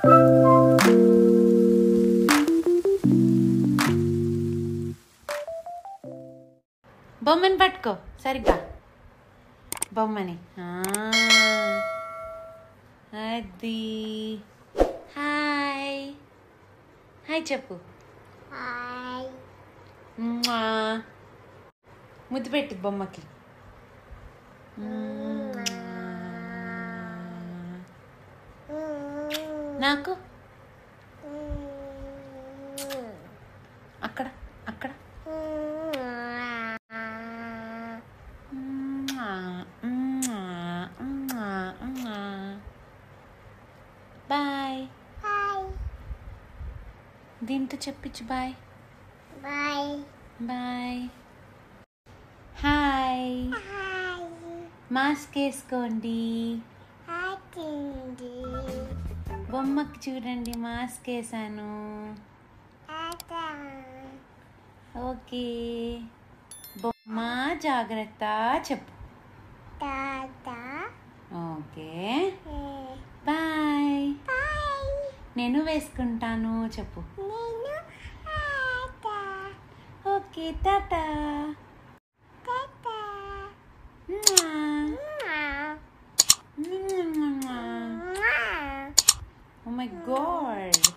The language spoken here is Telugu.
బొమ్మని పట్టుకో సరిగ్గా బొమ్మని ఆ. అది హాయ్ హాయ్ చెప్పు హాయ్ మ్వా. ముద్దు పెట్టు బొమ్మకి నాకు అక్కడ అక్కడ బాయ్ హాయ్ దీంతో చెప్పించు bye bye bye hi hi mask వేసుకోండి ఆటింది బొమ్మకి చూడండి మాస్క్ వేసాను ఆట ఓకే బొమ్మ జాగ్రత్త చెప్పు తాత ఓకే బాయ్ బాయ్ నేను వేసుకుంటాను చెప్పు నేను ఆట ఓకే టాటా తాత ఓ మై గాడ్